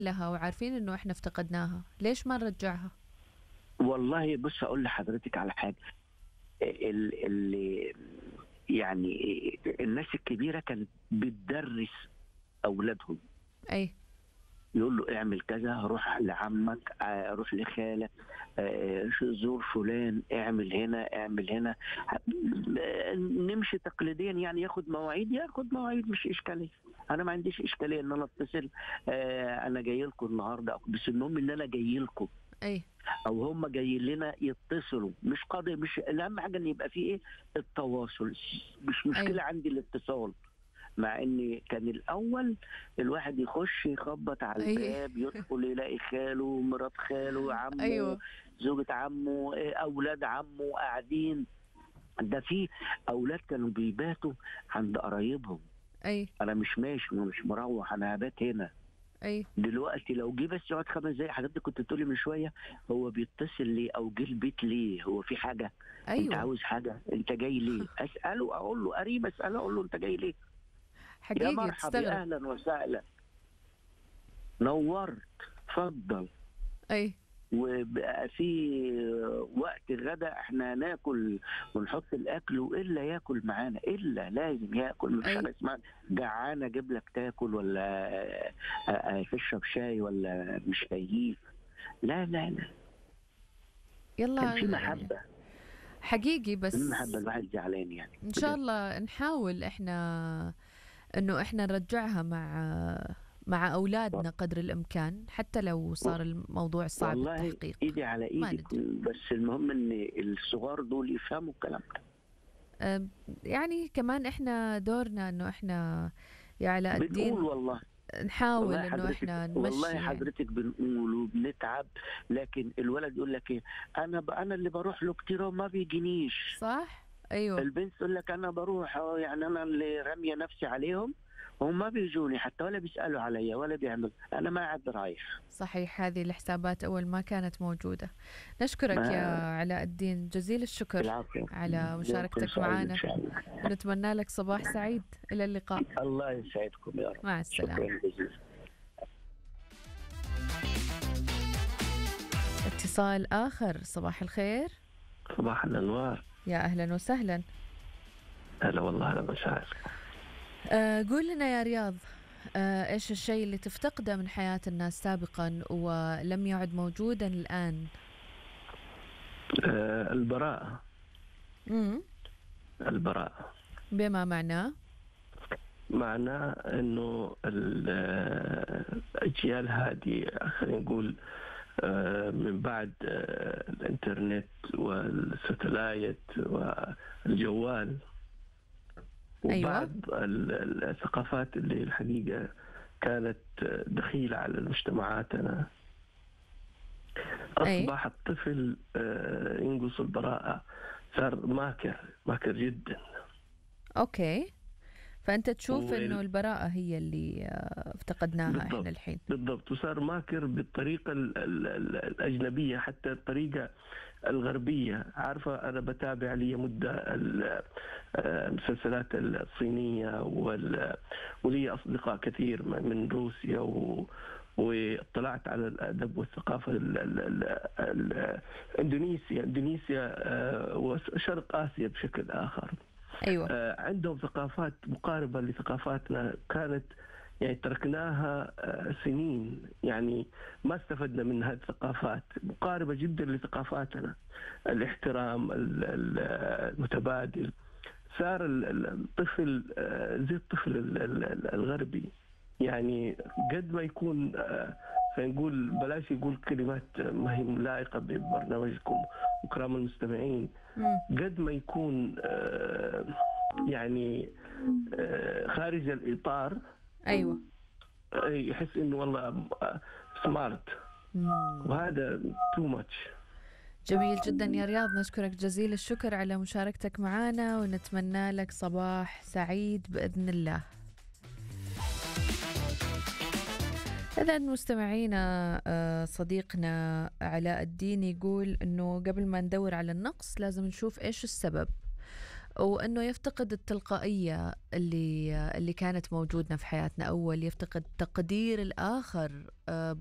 لها وعارفين انه احنا افتقدناها ليش ما نرجعها والله بص اقول لحضرتك على حاجه ال ال يعني الناس الكبيره كانت بتدرس اولادهم اي يقول له اعمل كذا روح لعمك آه، روح لخالك آه، زور فلان اعمل هنا اعمل هنا آه، نمشي تقليديا يعني ياخد مواعيد ياخد مواعيد مش اشكاليه انا ما عنديش اشكاليه ان انا اتصل آه، انا جاي لكم النهارده بس المهم ان انا جاي لكم اي او هم جايين لنا يتصلوا مش قضيه مش الاهم حاجه ان يبقى في ايه التواصل مش مشكله أيوة. عندي الاتصال مع ان كان الاول الواحد يخش يخبط على أيوة. الباب يدخل يلاقي خاله مرات خاله عمه ايوه زوجة عمه إيه، اولاد عمه قاعدين ده في اولاد كانوا بيباتوا عند قرايبهم اي انا مش ماشي ومش مروح انا هبات هنا اي دلوقتي لو جه بس يقعد خمس دقايق حضرتك كنت بتقولي من شويه هو بيتصل ليه او جه البيت ليه هو في حاجه انت ايوه عاوز حاجه انت جاي ليه اساله اقول له قريب اساله اقول له انت جاي ليه يا حقيقي مرحبا تستغرب يا اهلا وسهلا نورت اتفضل اي وبقى في وقت غدا احنا ناكل ونحط الاكل والا ياكل معانا الا لازم ياكل مفيش أي. حاجه اسمها جعان اجيب لك تاكل ولا آه، آه، تشرب شاي ولا مش لاقيك لا لا لا يلا كان في يعني محبه حقيقي بس في محبه الواحد زعلان يعني ان شاء الله نحاول احنا انه احنا نرجعها مع مع اولادنا قدر الامكان حتى لو صار الموضوع صعب والله التحقيق ايدي على ما ايدك بس المهم ان الصغار دول يفهموا الكلام ده أم، يعني كمان احنا دورنا انه احنا يا علاء بنقول الدين والله نحاول والله انه حضرتك احنا نمشي والله يعني. حضرتك بنقول وبنتعب لكن الولد يقول لك ايه انا ب... انا اللي بروح له كتير وما بيجينيش صح ايوه البنت تقول لك انا بروح اه يعني انا اللي راميه نفسي عليهم هم ما بيجوني حتى ولا بيسالوا عليا ولا بيعملوا انا ما عاد رايح صحيح هذه الحسابات اول ما كانت موجوده نشكرك ما- يا علاء الدين جزيل الشكر العافيه على مشاركتك يومكم سعيد معنا إن شاء الله. ونتمنى لك صباح سعيد الى اللقاء الله يسعدكم يا رب مع السلامه شكرا جزيلا اتصال اخر صباح الخير صباح الانوار يا اهلا وسهلا هلا والله على مشاعرك آه قول لنا يا رياض آه ايش الشيء اللي تفتقده من حياة الناس سابقا ولم يعد موجودا الان آه البراءة امم البراءة بما معناه معناه انه ال- آه، الاجيال هذه خلينا نقول آه، من بعد آه، الانترنت والستلايت والجوال أيوة. وبعض ال- ال- الثقافات اللي الحقيقة كانت دخيلة على مجتمعاتنا أي. أصبح الطفل آه، ينقص البراءة صار ماكر ماكر جدا اوكي فانت تشوف وال- انه البراءة هي اللي آه، افتقدناها بالضبط. احنا الحين بالضبط وصار ماكر بالطريقة ال- ال- ال- الأجنبية حتى الطريقة الغربية عارفة أنا بتابع لي مدة ال- آه، المسلسلات الصينية وال- ولي أصدقاء كثير من من روسيا و واطلعت على الادب والثقافه ال ال ال ال اندونيسيا اندونيسيا آه، وشرق اسيا بشكل اخر ايوه آه، عندهم ثقافات مقاربة لثقافاتنا كانت يعني تركناها آه، سنين يعني ما استفدنا من هذه الثقافات مقاربة جدا لثقافاتنا الاحترام ال- ال- المتبادل صار ال- ال- الطفل آه، زي الطفل ال- ال- ال- الغربي يعني قد ما يكون آه، خلينا نقول بلاش يقول كلمات ما هي لائقة ببرنامجكم وكرام المستمعين مم. قد ما يكون آه، يعني آه، خارج الإطار ايوه آه، يحس إنه والله سمارت مم. وهذا تو ماتش جميل جدا يا رياض نشكرك جزيل الشكر على مشاركتك معنا ونتمنى لك صباح سعيد بإذن الله إذا مستمعينا آه، صديقنا علاء الدين يقول إنه قبل ما ندور على النقص لازم نشوف إيش السبب وانه يفتقد التلقائيه اللي اللي كانت موجودنا في حياتنا اول يفتقد تقدير الاخر آه،